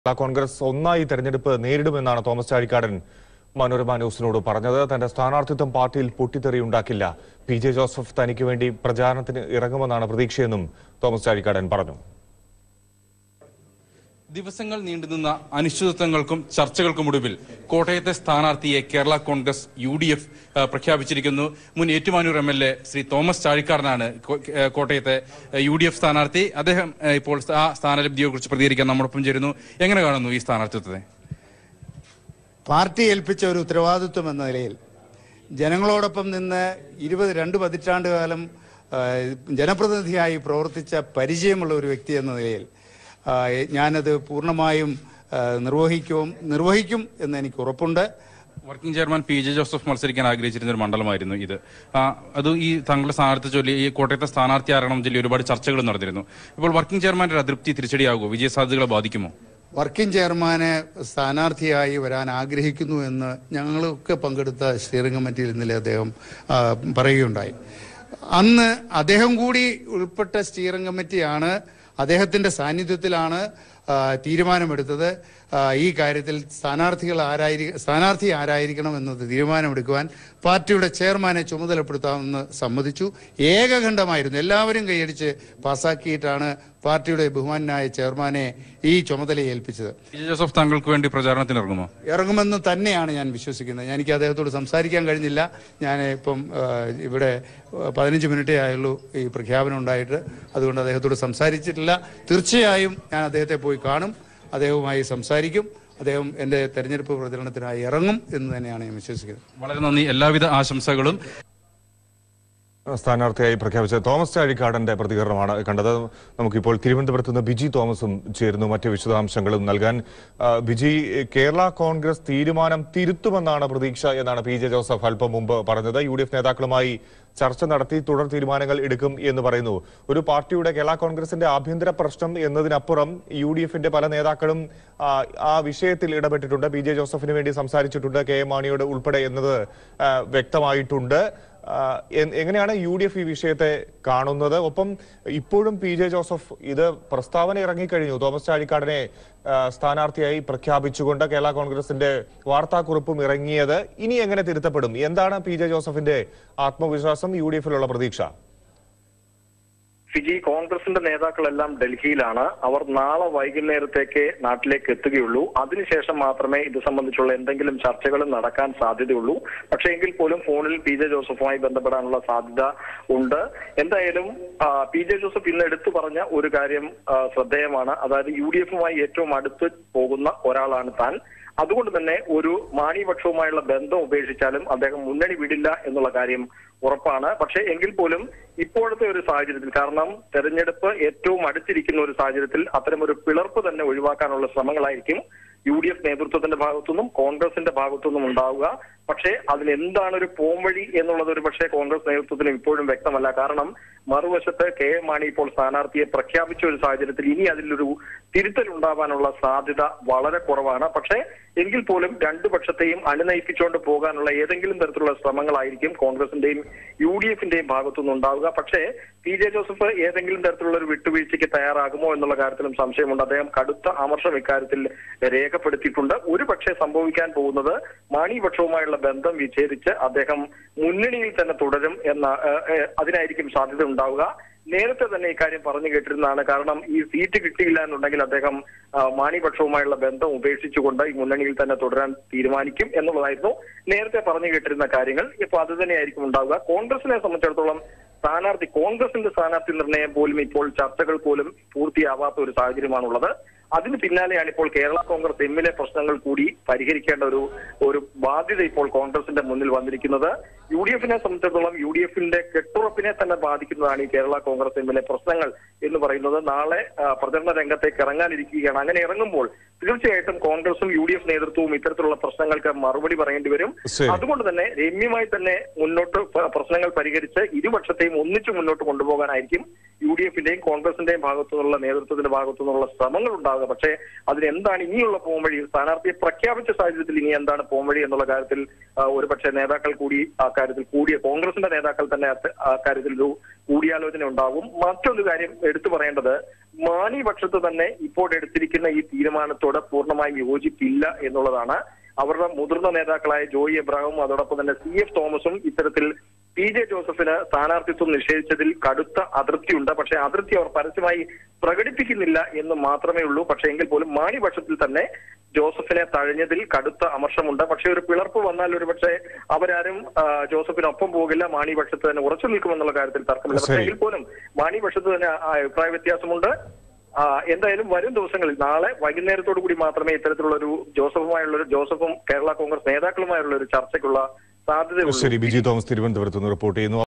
കേരള കോൺഗ്രസ് ഒന്നായി തെരഞ്ഞെടുപ്പ് നേരിടുമെന്നാണ് തോമസ് ചാഴിക്കാടൻ മനോരമ ന്യൂസിനോട് പറഞ്ഞത് തന്റെ സ്ഥാനാർത്ഥിത്വം പാർട്ടിയിൽ പൊട്ടിത്തെറിയുണ്ടാക്കില്ല പി ജെ ജോസഫ് തനിക്ക് വേണ്ടി പ്രചാരണത്തിന് ഇറങ്ങുമെന്നാണ് പ്രതീക്ഷയെന്നും തോമസ് ചാഴിക്കാടൻ പറഞ്ഞു ദിവസങ്ങൾ നീണ്ടുനിന്ന അനിശ്ചിതത്വങ്ങൾക്കും ചർച്ചകൾക്കുമൊടുവിൽ കോട്ടയത്തെ സ്ഥാനാർത്ഥിയെ Kerala Congress U D F പ്രഖ്യാപിച്ചിരിക്കുന്നു മുൻ Ettumanoor M L A Shri Thomas ചാഴിക്കാടനാണ് കോ- ഏ, കോട്ടയത്തെ യു ഡി എഫ് സ്ഥാനാർത്ഥി അദ്ദേഹം ഏ, ഇപ്പോൾ ആ സ്ഥാനലബ്ധിയെ കുറിച്ച് പ്രതികരിക്കാൻ നമ്മോടൊപ്പം ചേരുന്നു എങ്ങനെ കാണുന്നു ഈ സ്ഥാനാർത്ഥിത്വത്തെ പാർട്ടി ഏൽപ്പിച്ച ഒരു ഉത്തരവാദിത്വം എന്ന നിലയിൽ ജനങ്ങളോടൊപ്പം നിന്ന് ഇരുപത് രണ്ട് പതിറ്റാണ്ട് കാലം ആ, ജനപ്രതിനിധിയായി പ്രവർത്തിച്ച പരിചയമുള്ള ഒരു വ്യക്തി എന്ന നിലയിൽ ആ, ഞാനത് പൂർണ്ണമായും ആ, നിർവഹിക്കും നിർവഹിക്കും എന്ന് എനിക്ക് ഉറപ്പുണ്ട് working chairman P J Joseph മത്സരിക്കാൻ ആഗ്രഹിച്ചിരുന്ന ഒരു മണ്ഡലമായിരുന്നു ഇത് ആ, അത് ഈ താങ്കളുടെ സ്ഥാനാർത്ഥി ചൊല്ലി ഈ കോട്ടയത്തെ സ്ഥാനാർത്ഥി ആരണം ചൊല്ലി ഒരുപാട് ചർച്ചകൾ നടന്നിരുന്നു ഇപ്പോൾ വർക്കിംഗ് ചെയർമാന്റെ ഒരു അതൃപ്തി തിരിച്ചടിയാകുമോ വിജയസാധ്യതകളെ ബാധിക്കുമോ വർക്കിംഗ് ചെയർമാന് സ്ഥാനാർത്ഥിയായി വരാൻ ആഗ്രഹിക്കുന്നു എന്ന് ഞങ്ങളൊക്കെ പങ്കെടുത്ത സ്റ്റിയറിംഗ് കമ്മിറ്റിയിൽ ഇന്നലെ അദ്ദേഹം ആ, പറയുകയുണ്ടായി അന്ന് അദ്ദേഹം കൂടി ഉൾപ്പെട്ട സ്റ്റിയറിംഗ് കമ്മിറ്റിയാണ് അദ്ദേഹത്തിന്റെ സാന്നിധ്യത്തിലാണ് ആ, തീരുമാനമെടുത്തത് ആ, ഈ കാര്യത്തിൽ സ്ഥാനാർത്ഥികൾ ആരായിരി സ്ഥാനാർത്ഥി ആരായിരിക്കണം എന്നത് തീരുമാനമെടുക്കുവാൻ പാർട്ടിയുടെ ചെയർമാനെ ചുമതലപ്പെടുത്താമെന്ന് സമ്മതിച്ചു ഏകകണ്ഠമായിരുന്നു എല്ലാവരും കൈയടിച്ച് പാസാക്കിയിട്ടാണ് പാർട്ടിയുടെ ബഹുമാനായ ചെയർമാനെ ഈ ചുമതല ഏൽപ്പിച്ചത് പി ജെ ജോസഫ് താങ്കൾക്ക് വേണ്ടി പ്രചാരണത്തിന് ഇറങ്ങുമോ ഇറങ്ങുമെന്ന് തന്നെയാണ് ഞാൻ വിശ്വസിക്കുന്നത് എനിക്ക് അദ്ദേഹത്തോട് സംസാരിക്കാൻ കഴിഞ്ഞില്ല ഞാൻ ഇപ്പം ആ, ഇവിടെ ആ, പതിനഞ്ച് മിനിറ്റേ ആയുള്ളൂ ഈ പ്രഖ്യാപനം ഉണ്ടായിട്ട് അതുകൊണ്ട് അദ്ദേഹത്തോട് സംസാരിച്ചിട്ടില്ല തീർച്ചയായും ഞാൻ അദ്ദേഹത്തെ പോയി കാണും അദ്ദേഹവുമായി സംസാരിക്കും അദ്ദേഹം എൻ്റെ തെരഞ്ഞെടുപ്പ് പ്രചരണത്തിനായി ഇറങ്ങും എന്ന് തന്നെയാണ് ഞാൻ വിശ്വസിക്കുന്നത് വളരെ നന്ദി എല്ലാവിധ ആശംസകളും സ്ഥാനാർത്ഥിയായി പ്രഖ്യാപിച്ച തോമസ് ചാഴിക്കാടന്റെ പ്രതികരണമാണ് കണ്ടത് നമുക്കിപ്പോൾ തിരുവനന്തപുരത്ത് നിന്ന് ബിജി തോമസും ചേരുന്നു മറ്റ് വിശദാംശങ്ങളും നൽകാൻ ആ, ബിജി കേരള കോൺഗ്രസ് തീരുമാനം തിരുത്തുമെന്നാണ് പ്രതീക്ഷ എന്നാണ് പി ജെ ജോസഫ് അല്പം മുമ്പ് പറഞ്ഞത് യു ഡി എഫ് നേതാക്കളുമായി ചർച്ച നടത്തി തുടർ തീരുമാനങ്ങൾ എടുക്കും എന്ന് പറയുന്നു ഒരു പാർട്ടിയുടെ കേരള കോൺഗ്രസിന്റെ ആഭ്യന്തര പ്രശ്നം എന്നതിനപ്പുറം യു ഡി എഫിന്റെ പല നേതാക്കളും ആ, ആ വിഷയത്തിൽ ഇടപെട്ടിട്ടുണ്ട് പി ജെ ജോസഫിന് വേണ്ടി സംസാരിച്ചിട്ടുണ്ട് കെ എം മാണിയോട് ഉൾപ്പെടെ എന്നത് ആ, വ്യക്തമായിട്ടുണ്ട് ആ, എ- എങ്ങനെയാണ് യു ഡി എഫ് ഈ വിഷയത്തെ കാണുന്നത് ഒപ്പം ഇപ്പോഴും പി ജെ ജോസഫ് ഇത് പ്രസ്താവന ഇറങ്ങിക്കഴിഞ്ഞു തോമസ് ചാഴിക്കാടനെ ആ, സ്ഥാനാർത്ഥിയായി പ്രഖ്യാപിച്ചുകൊണ്ട് കേരള കോൺഗ്രസിന്റെ വാർത്താക്കുറിപ്പും ഇറങ്ങിയത് ഇനി എങ്ങനെ തിരുത്തപ്പെടും എന്താണ് പി ജെ ജോസഫിന്റെ ആത്മവിശ്വാസം യു ഡി എഫിലുള്ള പ്രതീക്ഷ ഫിജി കോൺഗ്രസിന്റെ നേതാക്കളെല്ലാം ഡൽഹിയിലാണ് അവർ നാളെ വൈകുന്നേരത്തേക്ക് നാട്ടിലേക്ക് എത്തുകയുള്ളൂ അതിനുശേഷം മാത്രമേ ഇത് സംബന്ധിച്ചുള്ള എന്തെങ്കിലും ചർച്ചകൾ നടക്കാൻ സാധ്യതയുള്ളൂ പക്ഷേ എങ്കിൽ പോലും ഫോണിൽ പി ജെ ജോസഫുമായി ബന്ധപ്പെടാനുള്ള സാധ്യത ഉണ്ട് എന്തായാലും ആ, പി ജെ ജോസഫ് ഇന്ന് എടുത്തു പറഞ്ഞ ഒരു കാര്യം ആ, ശ്രദ്ധേയമാണ് അതായത് യു ഡി എഫുമായി ഏറ്റവും അടുത്ത് പോകുന്ന ഒരാളാണ് താൻ അതുകൊണ്ട് തന്നെ ഒരു മാണിപക്ഷവുമായുള്ള ബന്ധം ഉപേക്ഷിച്ചാലും അദ്ദേഹം മുന്നണി വിടില്ല എന്നുള്ള കാര്യം ഉറപ്പാണ് പക്ഷേ എങ്കിൽ പോലും ഇപ്പോഴത്തെ ഒരു സാഹചര്യത്തിൽ കാരണം തെരഞ്ഞെടുപ്പ് ഏറ്റവും അടുത്തിരിക്കുന്ന ഒരു സാഹചര്യത്തിൽ അത്തരം ഒരു പിളർപ്പ് തന്നെ ഒഴിവാക്കാനുള്ള ശ്രമങ്ങളായിരിക്കും യു ഡി എഫ് നേതൃത്വത്തിന്റെ ഭാഗത്തുനിന്നും കോൺഗ്രസിന്റെ ഭാഗത്തുനിന്നും ഉണ്ടാവുക പക്ഷേ അതിന് എന്താണ് ഒരു പോംവഴി എന്നുള്ളത് ഒരു പക്ഷേ കോൺഗ്രസ് നേതൃത്വത്തിന് ഇപ്പോഴും വ്യക്തമല്ല കാരണം മറുവശത്ത് കെ എം മാണി ഇപ്പോൾ സ്ഥാനാർത്ഥിയെ പ്രഖ്യാപിച്ച ഒരു സാഹചര്യത്തിൽ ഇനി അതിലൊരു തിരുത്തൽ ഉണ്ടാവാനുള്ള സാധ്യത വളരെ കുറവാണ് പക്ഷേ എങ്കിൽ പോലും രണ്ടു പക്ഷത്തെയും അനുനയിപ്പിച്ചുകൊണ്ട് പോകാനുള്ള ഏതെങ്കിലും തരത്തിലുള്ള ശ്രമങ്ങളായിരിക്കും കോൺഗ്രസിന്റെയും യു ഡി എഫിന്റെയും ഭാഗത്തുനിന്ന് ഉണ്ടാവുക പക്ഷേ പി ജെ ജോസഫ് ഏതെങ്കിലും തരത്തിലുള്ള ഒരു വിട്ടുവീഴ്ചയ്ക്ക് തയ്യാറാകുമോ എന്നുള്ള കാര്യത്തിലും സംശയമുണ്ട് അദ്ദേഹം കടുത്ത അമർഷം ഇക്കാര്യത്തിൽ രേഖപ്പെടുത്തിയിട്ടുണ്ട് ഒരു പക്ഷേ സംഭവിക്കാൻ പോകുന്നത് മാണി പക്ഷവുമായുള്ള ബന്ധം വിച്ഛേദിച്ച് അദ്ദേഹം മുന്നണിയിൽ തന്നെ തുടരും എന്ന ഏഹ്, ഏഹ്, അതിനായിരിക്കും സാധ്യത ഉണ്ടാവുക നേരത്തെ തന്നെ ഇക്കാര്യം പറഞ്ഞു കേട്ടിരുന്നതാണ് കാരണം ഈ സീറ്റ് കിട്ടിയില്ല എന്നുണ്ടെങ്കിൽ അദ്ദേഹം ആ, മാണിപക്ഷവുമായുള്ള ബന്ധം ഉപേക്ഷിച്ചുകൊണ്ട് ഈ മുന്നണിയിൽ തന്നെ തുടരാൻ തീരുമാനിക്കും എന്നുള്ളതായിരുന്നു നേരത്തെ പറഞ്ഞു കേട്ടിരുന്ന കാര്യങ്ങൾ ഇപ്പൊ അത് തന്നെയായിരിക്കും ഉണ്ടാവുക കോൺഗ്രസിനെ സംബന്ധിച്ചിടത്തോളം സ്ഥാനാർത്ഥി കോൺഗ്രസിന്റെ സ്ഥാനാർത്ഥി നിർണയം പോലും ഇപ്പോൾ ചർച്ചകൾ പോലും പൂർത്തിയാവാത്ത ഒരു സാഹചര്യമാണുള്ളത് അതിന് പിന്നാലെയാണ് ഇപ്പോൾ കേരള കോൺഗ്രസ് എമ്മിലെ പ്രശ്നങ്ങൾ കൂടി പരിഹരിക്കേണ്ട ഒരു ഒരു ബാധ്യത ഇപ്പോൾ കോൺഗ്രസിന്റെ മുന്നിൽ വന്നിരിക്കുന്നത് യു ഡി എഫിനെ സംബന്ധിച്ചിടത്തോളം യു ഡി എഫിന്റെ കെട്ടുറപ്പിനെ തന്നെ ബാധിക്കുന്നതാണ് ഈ കേരള കോൺഗ്രസ് എമ്മിലെ പ്രശ്നങ്ങൾ എന്ന് പറയുന്നത് നാളെ ആ, പ്രചരണ രംഗത്തേക്ക് ഇറങ്ങാനിരിക്കുകയാണ് അങ്ങനെ ഇറങ്ങുമ്പോൾ തീർച്ചയായിട്ടും കോൺഗ്രസും യു ഡി എഫ് നേതൃത്വവും ഇത്തരത്തിലുള്ള പ്രശ്നങ്ങൾക്ക് മറുപടി പറയേണ്ടി വരും ശരി. അതുകൊണ്ട് തന്നെ രമ്യമായി തന്നെ മുന്നോട്ട് പ- പ്രശ്നങ്ങൾ പരിഹരിച്ച് ഇരുപക്ഷത്തെയും ഒന്നിച്ചു മുന്നോട്ട് കൊണ്ടുപോകാനായിരിക്കും യു ഡി എഫിന്റെയും കോൺഗ്രസിന്റെയും ഭാഗത്തു നിന്നുള്ള നേതൃത്വത്തിന്റെ ഭാഗത്തു നിന്നുള്ള ശ്രമങ്ങൾ ഉണ്ടാകുക പക്ഷേ അതിന് എന്താണ് ഇനിയുള്ള പോംവഴി സ്ഥാനാർത്ഥിയെ പ്രഖ്യാപിച്ച സാഹചര്യത്തിൽ ഇനി എന്താണ് പോംവഴി എന്നുള്ള കാര്യത്തിൽ ആ, ഒരുപക്ഷെ നേതാക്കൾ കൂടി ആ കാര്യത്തിൽ കൂടിയ കോൺഗ്രസിന്റെ നേതാക്കൾ തന്നെ അത്ത- ആ കാര്യത്തിൽ ഒരു കൂടിയാലോചന ഉണ്ടാകും മറ്റൊരു കാര്യം എടുത്തു പറയേണ്ടത് മാണി പക്ഷത്ത് തന്നെ ഇപ്പോൾ എടുത്തിരിക്കുന്ന ഈ തീരുമാനത്തോട് പൂർണ്ണമായും യോജിപ്പില്ല എന്നുള്ളതാണ് അവരുടെ മുതിർന്ന നേതാക്കളായ ജോയി എബ്രാഹിമും അതോടൊപ്പം തന്നെ സി എഫ് തോമസും ഇത്തരത്തിൽ പി ജെ ജോസഫിന് സ്ഥാനാർത്ഥിത്വം നിഷേധിച്ചതിൽ കടുത്ത അതൃപ്തിയുണ്ട് പക്ഷേ അതൃപ്തി അവർ പരസ്യമായി പ്രകടിപ്പിക്കുന്നില്ല എന്ന് മാത്രമേ ഉള്ളൂ പക്ഷേ എങ്കിൽ പോലും മാണി പക്ഷത്തിൽ തന്നെ ജോസഫിനെ തഴഞ്ഞതിൽ കടുത്ത അമർഷമുണ്ട് പക്ഷേ ഒരു പിളർപ്പ് വന്നാൽ ഒരു പക്ഷേ അവരാരും ആ, ജോസഫിനൊപ്പം പോകില്ല മാണി പക്ഷത്ത് തന്നെ ഉറച്ചു നിൽക്കുമെന്നുള്ള കാര്യത്തിൽ തർക്കമില്ല പക്ഷേ ശരി. എങ്കിൽ പോലും മാണി പക്ഷത്ത് തന്നെ ആ അഭിപ്രായ വ്യത്യാസമുണ്ട് ആ, എന്തായാലും വരും ദിവസങ്ങളിൽ നാളെ വൈകുന്നേരത്തോടു കൂടി മാത്രമേ ഇത്തരത്തിലുള്ള ഒരു ജോസഫുമായുള്ള ഒരു ജോസഫും കേരള കോൺഗ്രസ് നേതാക്കളുമായുള്ള ഒരു ചർച്ചയ്ക്കുള്ള സാധ്യതയുള്ളൂ ശരി ബിജി തോമസ് തിരുവനന്തപുരത്ത് നിന്ന് റിപ്പോർട്ട് ചെയ്യുന്നു